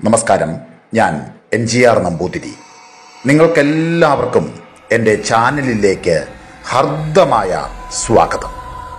നമസ്കാരം ഞാൻ N G R Namboothiri നിങ്ങൾക്കെല്ലാവർക്കും എൻ്റെ ചാനലിലേക്ക് ഹർദ്ദമായ സ്വാഗതം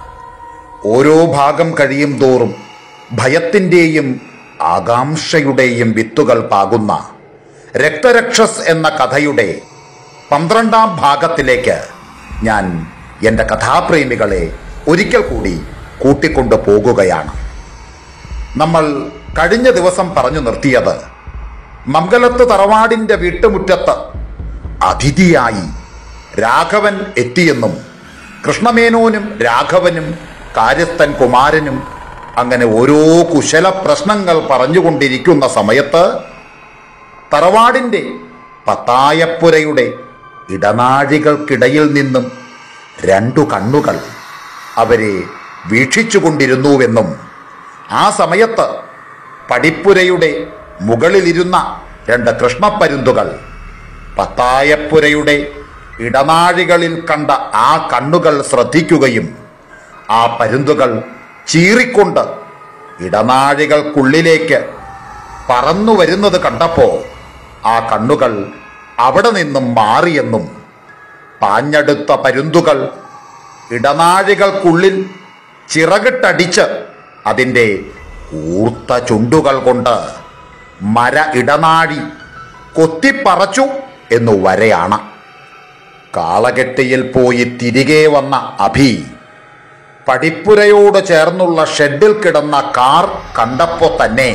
ഓരോ ഭാഗം കഴിയും തോറും ഭയത്തിൻ്റെയും ആകാംക്ഷയുടെയും വിത്തുകൾ പാകുന്ന രക്തരക്ഷസ് എന്ന കഥയുടെ പന്ത്രണ്ടാം ഭാഗത്തിലേക്ക് ഞാൻ എൻ്റെ കഥാപ്രേമികളെ ഒരിക്കൽ കൂടി കൂട്ടിക്കൊണ്ടു പോകുകയാണ് നമ്മൾ കഴിഞ്ഞ ദിവസം പറഞ്ഞു നിർത്തിയത് മംഗലത്ത് തറവാടിന്റെ വീട്ടുമുറ്റത്ത് അതിഥിയായി രാഘവൻ എത്തിയെന്നും കൃഷ്ണമേനോനും രാഘവനും കാര്യസ്ഥൻ കുമാരനും അങ്ങനെ ഓരോ കുശല പ്രശ്നങ്ങൾ പറഞ്ഞുകൊണ്ടിരിക്കുന്ന സമയത്ത് തറവാടിന്റെ പത്തായപ്പുരയുടെ ഇടനാഴികൾക്കിടയിൽ നിന്നും രണ്ടു കണ്ണുകൾ അവരെ വീക്ഷിച്ചുകൊണ്ടിരുന്നുവെന്നും ആ സമയത്ത് പടിപ്പുരയുടെ മുകളിലിരുന്ന രണ്ട് കൃഷ്ണപ്പരുന്തുകൾ പത്തായപ്പുരയുടെ ഇടനാഴികളിൽ കണ്ട ആ കണ്ണുകൾ ശ്രദ്ധിക്കുകയും ആ പരുന്തുകൾ ചീറിക്കൊണ്ട് ഇടനാഴികൾക്കുള്ളിലേക്ക് പറന്നു വരുന്നത് കണ്ടപ്പോ ആ കണ്ണുകൾ അവിടെ നിന്നും മാറിയെന്നും പാഞ്ഞടുത്ത പരുന്തുകൾ ഇടനാഴികൾക്കുള്ളിൽ ചിറകിട്ടടിച്ച് അതിൻ്റെ ഊർത്ത ചുണ്ടുകൾ കൊണ്ട് മര ഇടനാഴി കൊത്തിപ്പറച്ചു എന്നു വരെയാണ് കാളകെട്ടിയിൽ പോയി തിരികെ വന്ന അഭി പടിപ്പുരയോട് ചേർന്നുള്ള ഷെഡിൽ കിടന്ന കാർ കണ്ടപ്പോ തന്നെ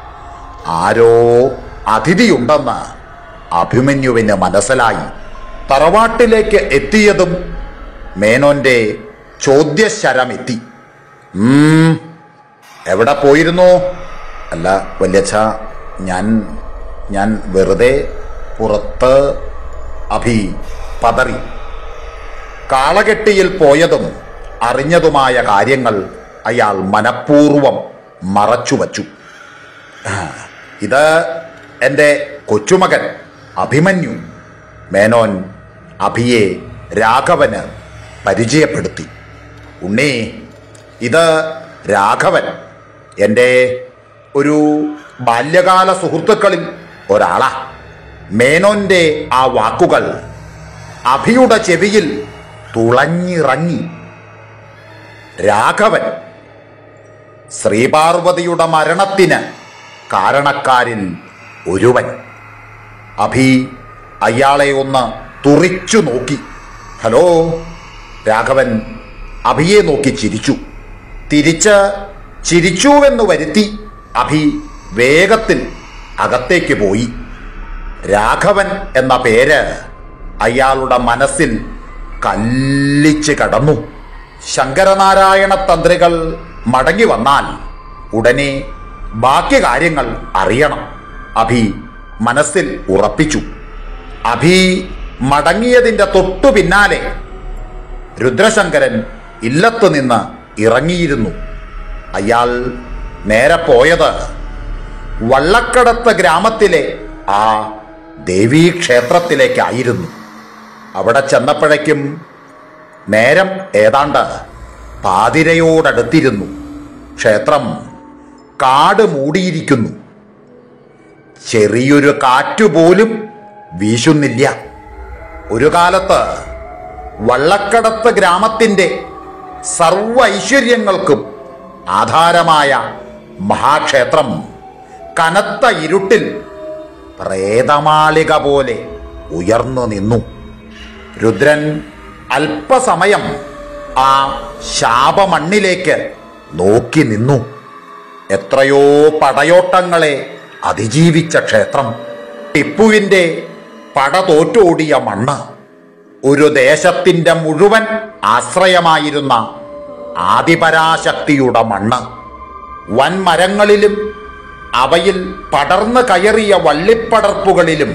ആരോ അതിഥിയുണ്ടെന്ന് അഭിമന്യുവിന് മനസ്സിലായി തറവാട്ടിലേക്ക് എത്തിയതും മേനോന്റെ ചോദ്യശരമെത്തി ഉം, എവിടെ പോയിരുന്നു അല്ല വല്യച്ഛ ഞാൻ ഞാൻ വെറുതെ പുറത്ത് അഭി പതറി കാളകെട്ടിയിൽ പോയതും അറിഞ്ഞതുമായ കാര്യങ്ങൾ അയാൾ മനഃപൂർവം മറച്ചുവച്ചു ഇത് എൻ്റെ കൊച്ചുമകൻ അഭിമന്യു മേനോൻ അഭിയെ രാഘവന് പരിചയപ്പെടുത്തി ഉണ്ണി ഇത് രാഘവൻ എൻ്റെ ഒരു ബാല്യകാല സുഹൃത്തുക്കളിൽ ഒരാളാ മേനോന്റെ ആ വാക്കുകൾ അഭിയുടെ ചെവിയിൽ തുളഞ്ഞിറങ്ങി രാഘവൻ ശ്രീപാർവതിയുടെ മരണത്തിന് കാരണക്കാരിൽ ഒരുവൻ അഭി അയാളെ ഒന്ന് തുറിച്ചു നോക്കി ഹലോ രാഘവൻ അഭിയെ നോക്കി ചിരിച്ചു തിരിച്ച് ചിരിച്ചുവെന്ന് വരുത്തി അഭി വേഗത്തിൽ അകത്തേക്ക് പോയി രാഘവൻ എന്ന പേര് അയാളുടെ മനസ്സിൽ കല്ലിച്ച് കടന്നു ശങ്കരനാരായണ തന്ത്രികൾ മടങ്ങി വന്നാൽ ഉടനെ ബാക്കി കാര്യങ്ങൾ അറിയണം അഭി മനസ്സിൽ ഉറപ്പിച്ചു അഭി മടങ്ങിയതിന്റെ തൊട്ടു പിന്നാലെ രുദ്രശങ്കരൻ ഇല്ലത്ത് നിന്ന് ഇറങ്ങിയിരുന്നു അയാൾ നേരെ പോയത് വള്ളക്കടത്ത് ഗ്രാമത്തിലെ ആ ദേവീക്ഷേത്രത്തിലേക്കായിരുന്നു അവിടെ ചെന്നപ്പോഴേക്കും നേരം ഏതാണ്ട് പാതിരയോടടുത്തിരുന്നു ക്ഷേത്രം കാട് മൂടിയിരിക്കുന്നു ചെറിയൊരു കാറ്റുപോലും വീശുന്നില്ല ഒരു കാലത്ത് വള്ളക്കടത്ത് ഗ്രാമത്തിന്റെ സർവ ഐശ്വര്യങ്ങൾക്കും ആധാരമായ മഹാക്ഷേത്രം കനത്ത ഇരുട്ടിൽ പ്രേതമാളിക പോലെ ഉയർന്നു നിന്നു രുദ്രൻ അല്പസമയം ആ ശാപമണ്ണിലേക്ക് നോക്കി നിന്നു എത്രയോ പടയോട്ടങ്ങളെ അതിജീവിച്ച ക്ഷേത്രം ടിപ്പുവിൻ്റെ പട തോറ്റോടിയ മണ്ണ് ഒരു ദേശത്തിൻ്റെ മുഴുവൻ ആശ്രയമായിരുന്ന ആദിപരാശക്തിയുടെ മണ്ണ് വൻമരങ്ങളിലും അവയിൽ പടർന്നു കയറിയ വള്ളിപ്പടർപ്പുകളിലും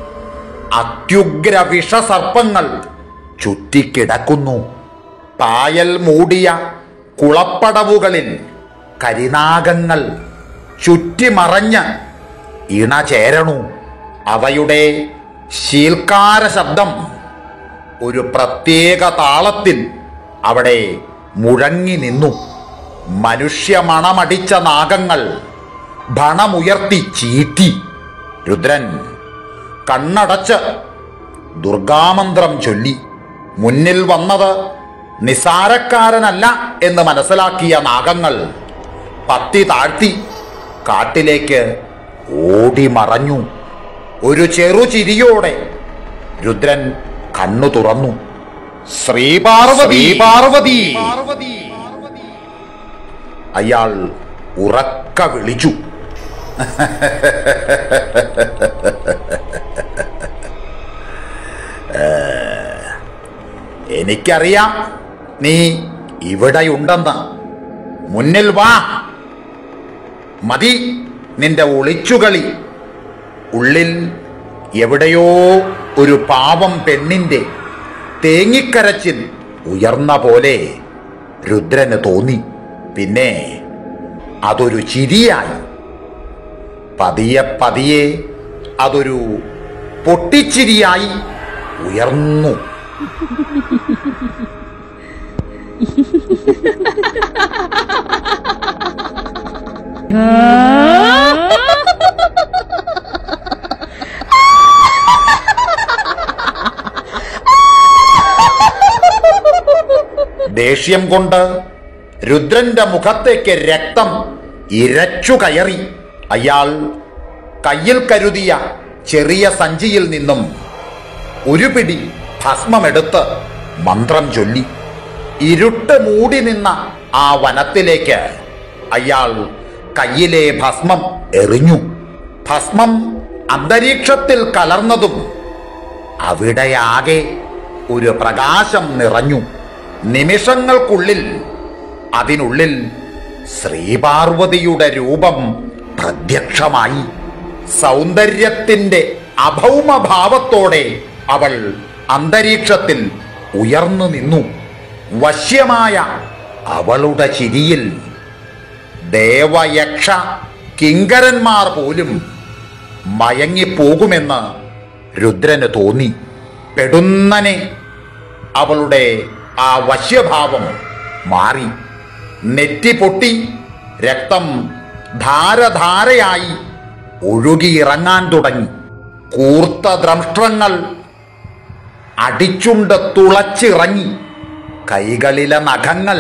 അത്യുഗ്ര വിഷസർപ്പങ്ങൾ ചുറ്റിക്കിടക്കുന്നു പായൽ മൂടിയ കുളപ്പടവുകളിൽ കരിനാഗങ്ങൾ ചുറ്റിമറഞ്ഞ് ഇണചേരണു അവയുടെ ശീൽക്കാര ശബ്ദം ഒരു പ്രത്യേക താളത്തിൽ അവിടെ മുഴങ്ങി നിന്നു മനുഷ്യമണമടിച്ച നാഗങ്ങൾ ഭണമുയർത്തി ചീറ്റി രുദ്രൻ കണ്ണടച്ച് ദുർഗാമന്ത്രം ചൊല്ലി മുന്നിൽ വന്നത് നിസാരക്കാരനല്ല എന്ന് മനസ്സിലാക്കിയ നാഗങ്ങൾ പത്തി താഴ്ത്തി കാട്ടിലേക്ക് ഓടി മറഞ്ഞു ഒരു ചെറുചിരിയോടെ രുദ്രൻ കണ്ണു തുറന്നു ശ്രീപാർവതി പാർവതി അയാൾ ഉറക്ക വിളിച്ചു എനിക്കറിയാം നീ ഇവിടെയുണ്ടെന്ന് മുന്നിൽ വാ മതി നിന്റെ ഒളിച്ചുകളി ഉള്ളിൽ എവിടെയോ ഒരു പാവം പെണ്ണിന്റെ തേങ്ങിക്കരച്ചിൽ ഉയർന്ന പോലെ രുദ്രന് തോന്നി പിന്നെ അതൊരു ചിരിയായി പതിയെ പതിയെ അതൊരു പൊട്ടിച്ചിരിയായി ഉയർന്നു ദേഷ്യം കൊണ്ട് രുദ്രന്റെ മുഖത്തേക്ക് രക്തം ഇരച്ചു കയറി അയാൾ കയ്യിൽ കരുതിയ ചെറിയ സഞ്ചിയിൽ നിന്നും ഒരു പിടി ഭസ്മമെടുത്ത് മന്ത്രം ചൊല്ലി ഇരുട്ട് മൂടി നിന്ന ആ വനത്തിലേക്ക് അയാൾ കയ്യിലെ ഭസ്മം എറിഞ്ഞു ഭസ്മം അന്തരീക്ഷത്തിൽ കലർന്നതും അവിടെയാകെ ഒരു പ്രകാശം നിറഞ്ഞു നിമിഷങ്ങൾക്കുള്ളിൽ അതിനുള്ളിൽ ശ്രീപാർവതിയുടെ രൂപം പ്രത്യക്ഷമായി സൗന്ദര്യത്തിന്റെ അഭൗമഭാവത്തോടെ അവൾ അന്തരീക്ഷത്തിൽ ഉയർന്നു നിന്നു വശ്യമായ അവളുടെ ചിരിയിൽ ദേവയക്ഷ കിങ്കരന്മാർ പോലും മയങ്ങിപ്പോകുമെന്ന് രുദ്രന് തോന്നി പെടുന്നനെ അവളുടെ ആ വശ്യഭാവം മാറി നെറ്റി പൊട്ടി രക്തം ധാരധാരയായി ഒഴുകിയിറങ്ങാൻ തുടങ്ങി കൂർത്ത ദ്രംഷ്ട്രങ്ങൾ അടിച്ചുണ്ട് തുളച്ചിറങ്ങി കൈകളിലെ നഖങ്ങൾ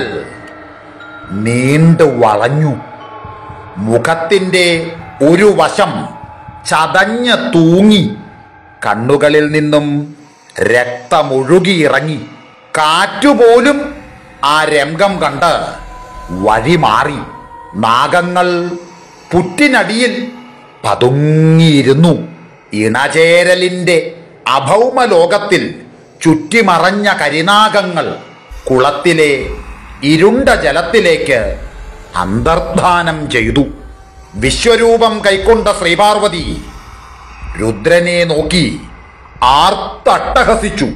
നീണ്ടു വളഞ്ഞു മുഖത്തിന്റെ ഒരു വശം ചതഞ്ഞ് തൂങ്ങി കണ്ണുകളിൽ നിന്നും രക്തമൊഴുകിയിറങ്ങി കാറ്റുപോലും ആ രംഗം കണ്ട് വഴിമാറി നാഗങ്ങൾ പുറ്റിനടിയിൽ പതുങ്ങിയിരുന്നു ഇണചേരലിന്റെ അഭൗമ ലോകത്തിൽ ചുറ്റിമറഞ്ഞ കരിനാഗങ്ങൾ കുളത്തിലെ ഇരുണ്ട ജലത്തിലേക്ക് അന്തർധാനം ചെയ്തു വിശ്വരൂപം കൈക്കൊണ്ട ശ്രീപാർവതി രുദ്രനെ നോക്കി ആർത്തട്ടഹസിച്ചു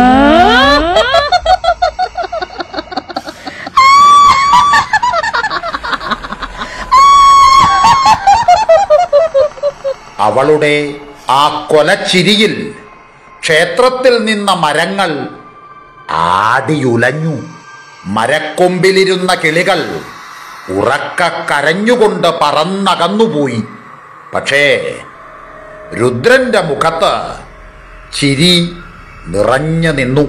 അവളുടെ ആ കൊലച്ചിരിയിൽ ക്ഷേത്രത്തിൽ നിന്ന മരങ്ങൾ ആടിയുലഞ്ഞു മരക്കൊമ്പിലിരുന്ന കിളികൾ ഉറക്ക കരഞ്ഞുകൊണ്ട് പറന്നകന്നുപോയി പക്ഷേ രുദ്രന്റെ മുഖത്ത് ചിരി നിറഞ്ഞു നിന്നു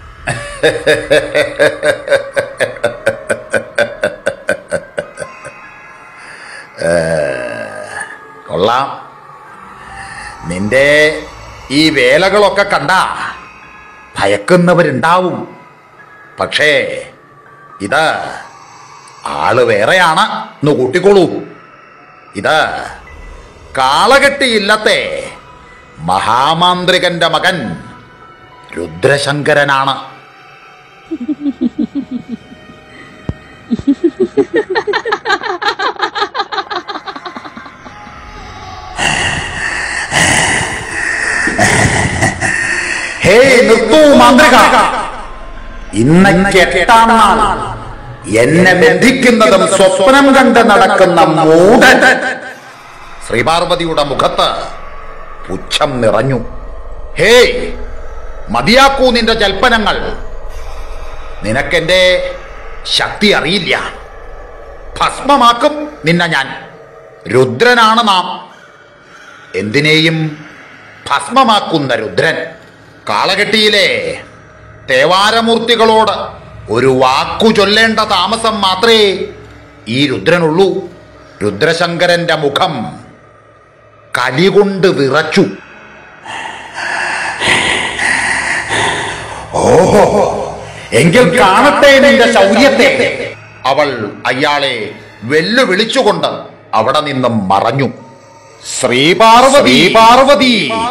കൊള്ളാം നിന്റെ ഈ വേലകളൊക്കെ കണ്ട ഭയക്കുന്നവരുണ്ടാവും പക്ഷേ ഇത് ആള് വേറെയാണ് എന്ന് കൂട്ടിക്കോളൂ ഇത് കാളകെട്ടിയില്ലത്തെ മഹാമാന്ത്രികന്റെ മകൻ രുദ്രശങ്കരനാണ് ഹേ നിർത്തൂ മാന്ത്രിക ഇന്നയ്ക്ക് എട്ടാം നാൾ എന്നെ ബന്ധിക്കുന്നതും സ്വപ്നം കണ്ട് നടക്കുന്ന മൂടൻ ശ്രീപാർവതിയുടെ മുഖത്ത് പുച്ഛം നിറഞ്ഞു ഹേ മതിയാക്കൂ നിന്റെ ജൽപ്പനങ്ങൾ നിനക്കെന്റെ ശക്തി അറിയില്ല ഭസ്മമാക്കും നിന്നെ ഞാൻ രുദ്രനാണ് നാം എന്തിനേയും ഭസ്മമാക്കുന്ന രുദ്രൻ കാളകെട്ടിയിലെ തേവാരമൂർത്തികളോട് ഒരു വാക്കു ചൊല്ലേണ്ട താമസം മാത്രമേ ഈ രുദ്രനുള്ളൂ രുദ്രശങ്കരന്റെ മുഖം കലികൊണ്ട് വിറച്ചു ഓഹോ എങ്കിൽ കാണട്ടെ നിന്റെ ശൗര്യത്തെ അവൾ അയാളെ വെല്ലുവിളിച്ചുകൊണ്ട് അവിടെ നിന്നും മറഞ്ഞു ശ്രീപാർവതി പാർവതി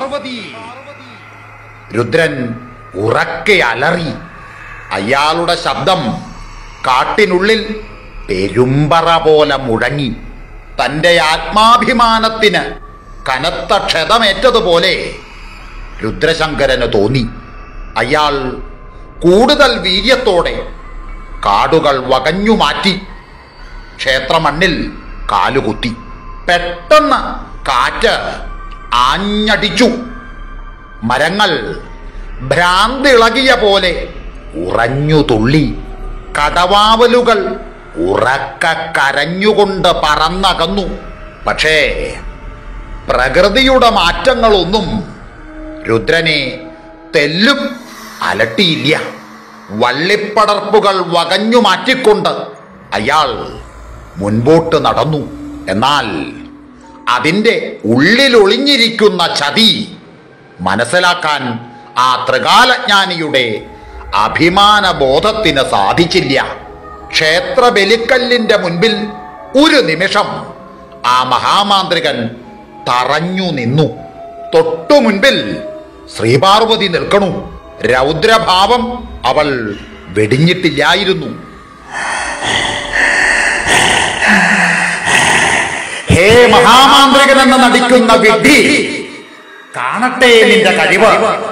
രുദ്രൻ ഉറക്കെ അലറി അയാളുടെ ശബ്ദം കാട്ടിനുള്ളിൽ പെരുമ്പറ പോലെ മുഴങ്ങി തന്റെ ആത്മാഭിമാനത്തിന് കനത്ത ക്ഷതമേറ്റതുപോലെ രുദ്രശങ്കരന് തോന്നി അയാൾ കൂടുതൽ വീര്യത്തോടെ കാടുകൾ വകഞ്ഞു മാറ്റി ക്ഷേത്രമണ്ണിൽ കാലുകുത്തി പെട്ടെന്ന് കാറ്റ് ആഞ്ഞടിച്ചു മരങ്ങൾ ഭ്രാന്തിളകിയ പോലെ ഉറഞ്ഞു തുള്ളി കടവാവലുകൾ ഉറക്ക കരഞ്ഞുകൊണ്ട് പറന്നകന്നു പക്ഷേ പ്രകൃതിയുടെ മാറ്റങ്ങളൊന്നും രുദ്രനെ തെല്ലും അലട്ടിയില്ല വള്ളിപ്പടർപ്പുകൾ വകഞ്ഞു മാറ്റിക്കൊണ്ട് അയാൾ മുൻപോട്ട് നടന്നു എന്നാൽ അതിൻ്റെ ഉള്ളിലൊളിഞ്ഞിരിക്കുന്ന ചതി മനസ്സിലാക്കാൻ ആ ത്രികാലജ്ഞാനിയുടെ അഭിമാന ബോധത്തിന് സാധിച്ചില്ല ക്ഷേത്ര ബലിക്കല്ലിന്റെ മുൻപിൽ ഒരു നിമിഷം ആ മഹാമാന്ത്രികൻ തറഞ്ഞു നിന്നു തൊട്ടു മുൻപിൽ ശ്രീപാർവതി നിൽക്കണു രൗദ്രഭാവം അവൾ വെടിഞ്ഞിട്ടില്ലായിരുന്നു ഹേ മഹാമാന്ത്രികൻ എന്ന് നടിക്കുന്ന വിഡ്ഢി കാണട്ടെ നിന്റെ കഴിവ്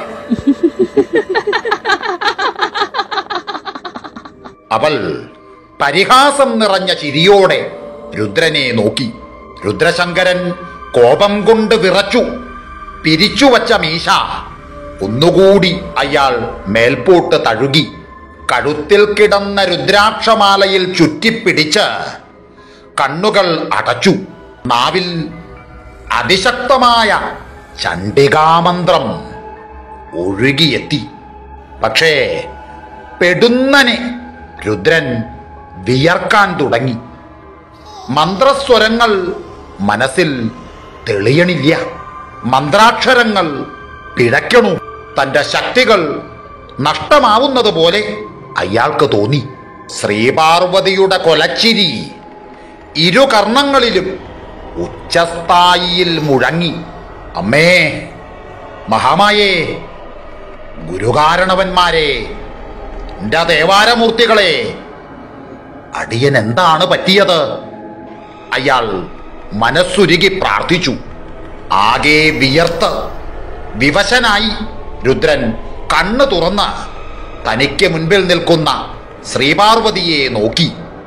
അവൾ പരിഹാസം നിറഞ്ഞ ചിരിയോടെ രുദ്രനെ നോക്കി രുദ്രശങ്കരൻ കോപം കൊണ്ട് വിറച്ചു പിരിച്ചുവച്ച മീശ ഒന്നുകൂടി അയാൾ മേൽപോട്ട് തഴുകി കഴുത്തിൽ കിടന്ന രുദ്രാക്ഷമാലയിൽ ചുറ്റിപ്പിടിച്ച് കണ്ണുകൾ അടച്ചു നാവിൽ അതിശക്തമായ ചണ്ഡികാമന്ത്രം ഒഴുകിയെത്തി പക്ഷേ പെടുന്നനെ രുദ്രൻ വിയർക്കാൻ തുടങ്ങി മന്ത്രസ്വരങ്ങൾ മനസ്സിൽ തെളിയണില്ല മന്ത്രാക്ഷരങ്ങൾ പിഴയ്ക്കണു തന്റെ ശക്തികൾ നഷ്ടമാവുന്നത് പോലെ അയാൾക്ക് തോന്നി ശ്രീപാർവതിയുടെ കൊലച്ചിരി ഇരു കർണങ്ങളിലും ഉച്ചസ്ഥായിയിൽ മുഴങ്ങി അമ്മേ മഹാമായേ ഗുരുകാരണവന്മാരെ എന്റെ ദേവാരമൂർത്തികളെ അടിയൻ എന്താണ് പറ്റിയത് അയാൾ മനസ്സുരുകി പ്രാർത്ഥിച്ചു ആകെ വിയർത്ത് വിവശനായി രുദ്രൻ കണ്ണു തുറന്ന് തനിക്ക് മുൻപിൽ നിൽക്കുന്ന ശ്രീപാർവതിയെ നോക്കി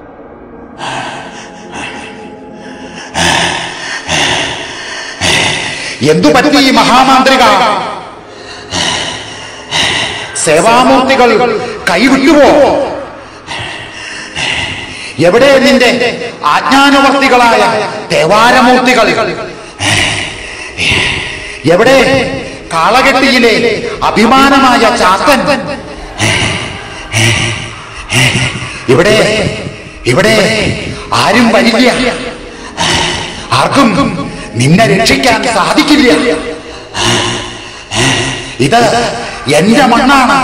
എന്തു പറ്റി ഈ മഹാമാന്ത്രിക സേവാമൂർത്തികൾ കൈവിട്ടുവോ എവിടെ നിന്റെ ആജ്ഞാനുവർത്തികളായ ദേവാരമൂർത്തികൾ എവിടെ കാളകെട്ടിയിലെ അഭിമാനമായ ചാത്തൻ ഇവിടെ ഇവിടെ ആരും വരില്ല ആർക്കും നിന്നെ രക്ഷിക്കാൻ സാധിക്കില്ല ഇത് എന്റെ മണ്ണാണ്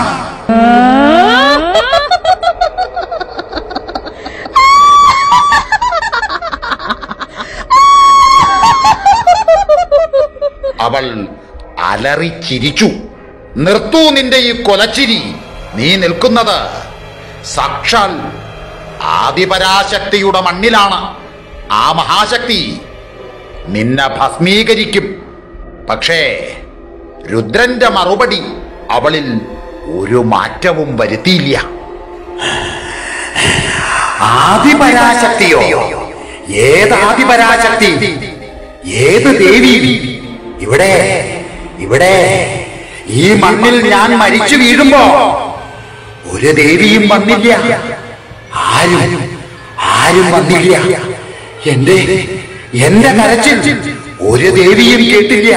അവൾ അലറി ചിരിച്ചു നിർത്തൂ നിന്റെ ഈ കൊലച്ചിരി നീ നിൽക്കുന്നത് സാക്ഷാൽ ആദിപരാശക്തിയുടെ മണ്ണിലാണ് ആ മഹാശക്തി നിന്നെ ഭസ്മീകരിക്കും പക്ഷേ രുദ്രന്റെ മറുപടി അവളിൽ ഒരു മാറ്റവും വരുത്തിയില്ല ആദിപരാശക്തിയോ ഏത് ആദിപരാശക്തി ഏത് ദേവി ഇവിടെ ഇവിടെ ഈ മണ്ണിൽ ഞാൻ മരിച്ചു വീഴുമ്പോ ഒരു ദേവിയും വന്നില്ല ആരും ആരും വന്നില്ല എന്റെ എന്റെ കരച്ചിൽ ഒരു ദേവിയും കേട്ടില്ല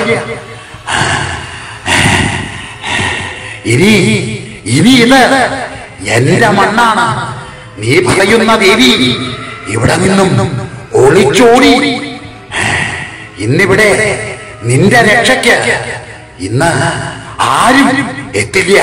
ഇനി ഇനി ഇത് എന്റെ മണ്ണാണ് നീ പറയുന്ന ദേവി ഇവിടെ നിന്നും ഒളിച്ചോടി ഇന്നിവിടെ നിന്റെ രക്ഷയ്ക്ക് ഇന്ന് ആരും എത്തില്ല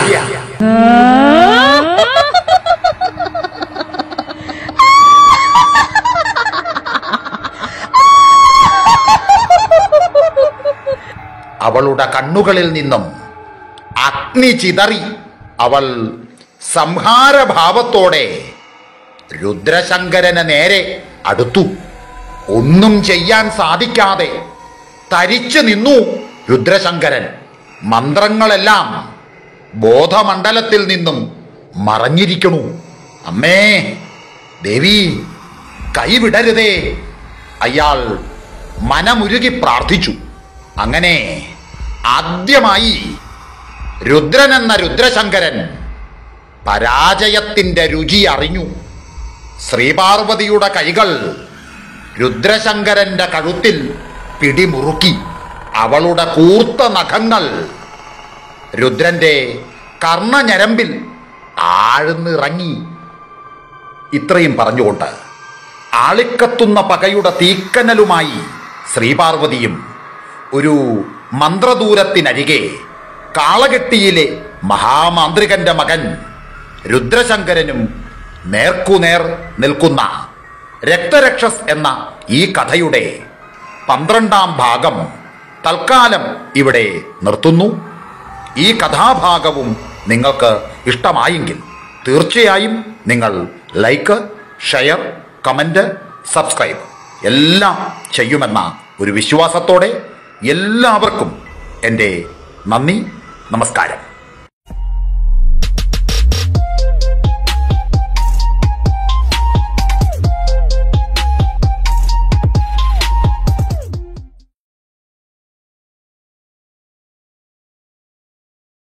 അവളുടെ കണ്ണുകളിൽ നിന്നും അഗ്നി ചിതറി അവൾ സംഹാരഭാവത്തോടെ രുദ്രശങ്കരന് നേരെ അടുത്തു ഒന്നും ചെയ്യാൻ സാധിക്കാതെ തരിച്ചു നിന്നു രുദ്രശങ്കരൻ മന്ത്രങ്ങളെല്ലാം ബോധമണ്ഡലത്തിൽ നിന്നും മറഞ്ഞിരിക്കണു അമ്മേ ദേവി കൈവിടരുതേ അയാൾ മനമുരുകി പ്രാർത്ഥിച്ചു അങ്ങനെ ആദ്യമായി രുദ്രൻ എന്ന രുദ്രശങ്കരൻ പരാജയത്തിന്റെ രുചി അറിഞ്ഞു ശ്രീപാർവതിയുടെ കൈകൾ രുദ്രശങ്കരന്റെ കഴുത്തിൽ പിടിമുറുക്കി അവളുടെ കൂർത്ത നഖങ്ങൾ രുദ്രന്റെ കർണഞരമ്പിൽ ആഴ്ന്നിറങ്ങി ഇത്രയും പറഞ്ഞുകൊണ്ട് ആളിക്കത്തുന്ന പകയുടെ തീക്കനലുമായി ശ്രീപാർവതിയും ഒരു മന്ത്രദൂരത്തിനരികെ കാളകെട്ടിയിലെ മഹാമാന്ത്രികന്റെ മകൻ രുദ്രശങ്കരനും നേർക്കുനേർ നിൽക്കുന്ന രക്തരക്ഷസ് എന്ന ഈ കഥയുടെ പന്ത്രണ്ടാം ഭാഗം തൽക്കാലം ഇവിടെ നിർത്തുന്നു ഈ കഥാഭാഗവും നിങ്ങൾക്ക് ഇഷ്ടമായെങ്കിൽ തീർച്ചയായും നിങ്ങൾ ലൈക്ക് ഷെയർ കമന്റ് സബ്സ്ക്രൈബ് എല്ലാം ചെയ്യുമെന്ന ഒരു വിശ്വാസത്തോടെ എല്ലാവർക്കും എൻ്റെ നന്ദി നമസ്കാരം